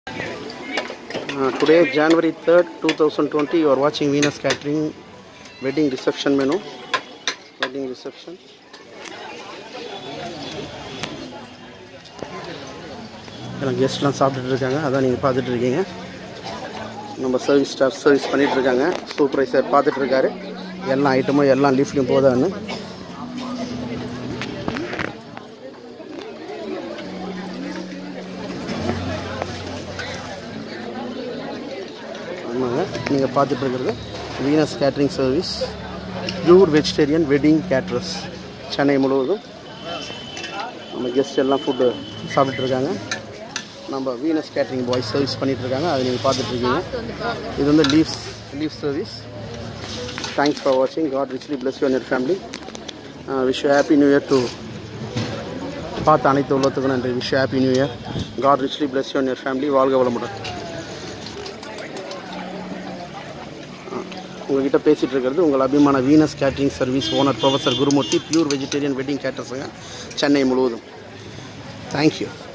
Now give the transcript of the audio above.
Uh, today, January 3rd, 2020, you are watching Venus Catering wedding reception menu. Wedding reception. எல்லாம் கெஸ்ட்லாம் சாப்பிட்டுட்டு இருக்காங்க அதான் நீங்கள் பார்த்துட்டு இருக்கீங்க நம்ம சர்வீஸ் ஸ்டாஃப் சர்வீஸ் பண்ணிட்டு இருக்காங்க சூப்பர்வைசர் பார்த்துட்டு இருக்காரு எல்லா ஐட்டமும் எல்லா லீஃப்லையும் போதான்னு ஆமாங்க நீங்கள் பார்த்துட்டு இருக்கிறது Venus catering service pure vegetarian wedding caterers Chennai முழுவதும் நம்ம கெஸ்ட் எல்லாம் ஃபுட்டு சாப்பிட்டுட்டு இருக்காங்க நம்ம வீனஸ் கேட்ரிங் பாய் சர்வீஸ் பண்ணிட்டு இருக்காங்க அதை நீங்கள் பார்த்துட்டு இருக்கீங்க இது வந்து leaves leave service thanks for வாட்சிங் God richly bless you your family wish happy new year to பார்த்த அனைத்து உள்ளத்துக்கும் நன்றி wish happy new year God richly bless you your family வாழ்க வளமுடன் உங்ககிட்ட பேசிகிட்டு இருக்கிறது உங்கள் அபிமான Venus catering service owner professor Gurumurthy pure vegetarian wedding கேட்டர்ஸுங்க சென்னை முழுவதும் தேங்க்யூ